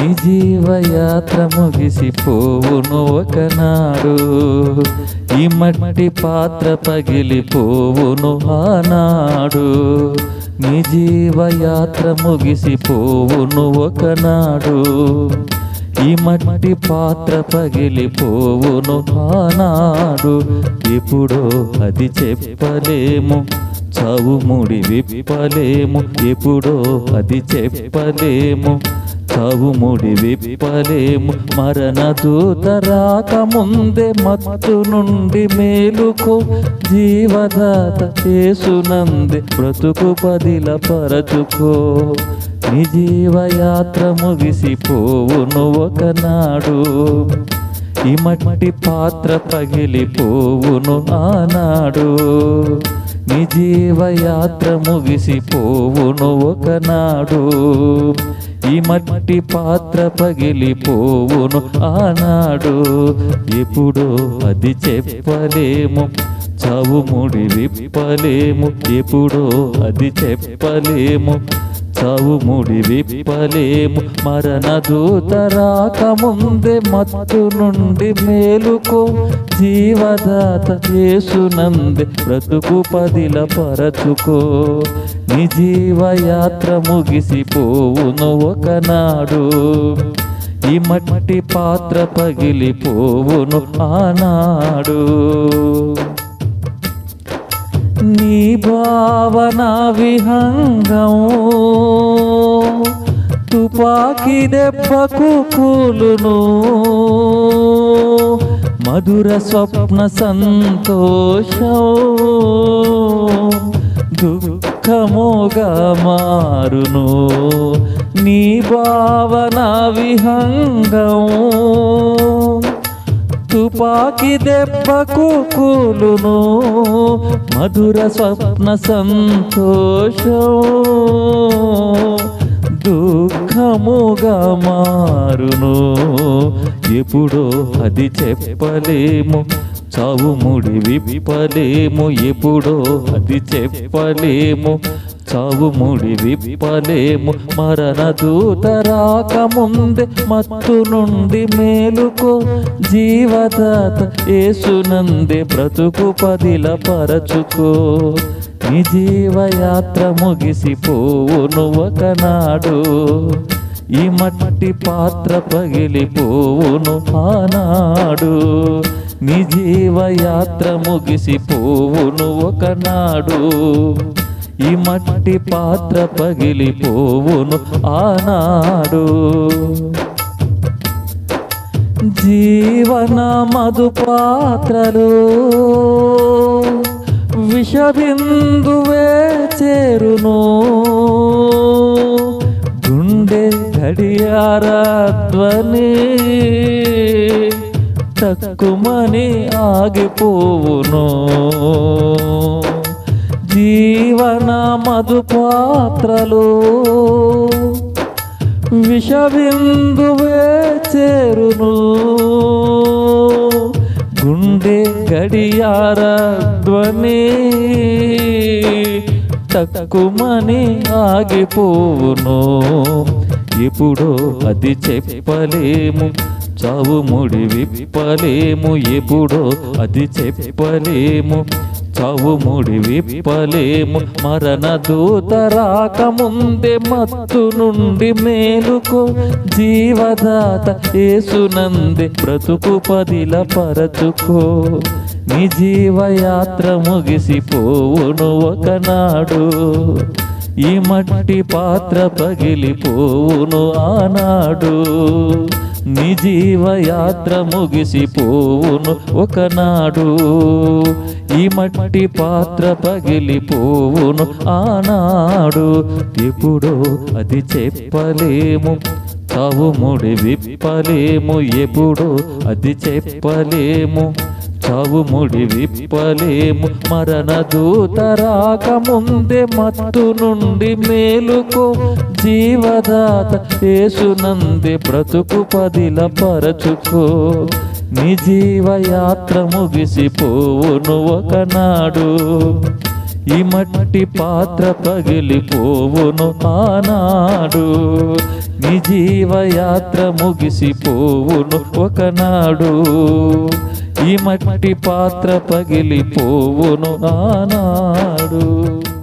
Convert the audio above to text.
నీ జీవయాత్ర ముగిసిపోవును ఒకనాడు ఈ మట్టి పాత్ర పగిలిపోవును ఆనాడు నీ జీవయాత్ర ముగిసిపోవును ఒకనాడు ఈ మట్టి పాత్ర పగిలిపోవును ఆనాడు ఎప్పుడో అది చెప్పలేము చావు ముడి విప్పలేము ఎప్పుడో అది చెప్పలేము చావు ముడి విప్పలేము మరణ దూత రాకముందే మత్తు నుండి మేలుకో జీవదాత చేసునంది బ్రతుకు పదిల పరచుకో నీ జీవయాత్ర ముగిసిపోవును ఒకనాడు ఈ మట్టి పాత్ర పగిలిపోవును ఆనాడు నీ జీవయాత్ర ముగిసిపోవును ఒకనాడు ఈ మట్టి పాత్ర పగిలిపోవును ఆనాడు ఎప్పుడో అది చెప్పలేము చావు ముడి విప్పలేము ఎప్పుడో అది చెప్పలేము చావు ముడి విప్పలేము మరణ దూత రాకముందే మత్తు నుండి మేలుకో జీవదాత యేసునంది బ్రతుకు పదిల పరచుకో నీ జీవయాత్ర ముగిసిపోవును ఒకనాడు ఈ మట్టి పాత్ర పగిలిపోవును ఆనాడు నీ భావన విహంగం తుపాకీ దెబ్బకు కూలును మధుర స్వప్న సంతోషం దుఃఖముగా మారును నీ భావన విహంగం తుపాకి దెబ్బకు కూలును మధుర స్వప్న సంతోషం దుఃఖముగా మారును ఎప్పుడో అది చెప్పలేము చావు ముడి విప్పలేము ఎప్పుడో అది చెప్పలేము చావు ముడి విప్పలేము మరణ దూత రాకముందే మత్తు నుండి మేలుకో జీవదాత ఏసునందే బ్రతుకు పదిల పరచుకో నీ జీవయాత్ర ముగిసిపోవును ఒకనాడు ఈ మట్టి పాత్ర పగిలిపోవును ఆనాడు నీ జీవయాత్ర ముగిసిపోవును ఒకనాడు ఈ మట్టి పాత్ర పగిలిపోవును ఆనాడు జీవన మధు పాత్రలు విషబిందువే చేరును గుండె గడియారధ్వని తక్కుమని ఆగిపోవును జీవన మధు పాత్రలు విషబిందువే చేరును గుండె గడియార ధ్వని తక్కుమని ఆగిపోవును ఎప్పుడో అది చెప్పలేము చావు ముడి విప్పలేము ఎప్పుడో అది చెప్పలేము చావు ముడి విప్పలేము మరణ దూత రాకముందే మత్తు నుండి మేలుకో జీవదాత ఏసునంది బ్రతుకు పదిల పరచుకో నీ జీవయాత్ర ముగిసిపోవును ఒకనాడు ఈ మట్టి పాత్ర పగిలిపోవును ఆనాడు నీ జీవయాత్ర ముగిసిపోవును ఒకనాడు ఈ మట్టి పాత్ర పగిలిపోవును ఆనాడు ఎప్పుడో అది చెప్పలేము చావు ముడి విప్పలేము ఎప్పుడో అది చెప్పలేము చావు ముడి విప్పలేము మరణ దూత రాకముందే మత్తు నుండి మేలుకో జీవదాత ఏసునంది బ్రతుకు పదిల పరచుకో నీ జీవయాత్ర ముగిసిపోవును ఒకనాడు ఈ మట్టి పాత్ర పగిలిపోవును ఆనాడు నీ జీవయాత్ర ముగిసిపోవును ఒకనాడు ఈ మట్టి పాత్ర పగిలిపోవును ఆనాడు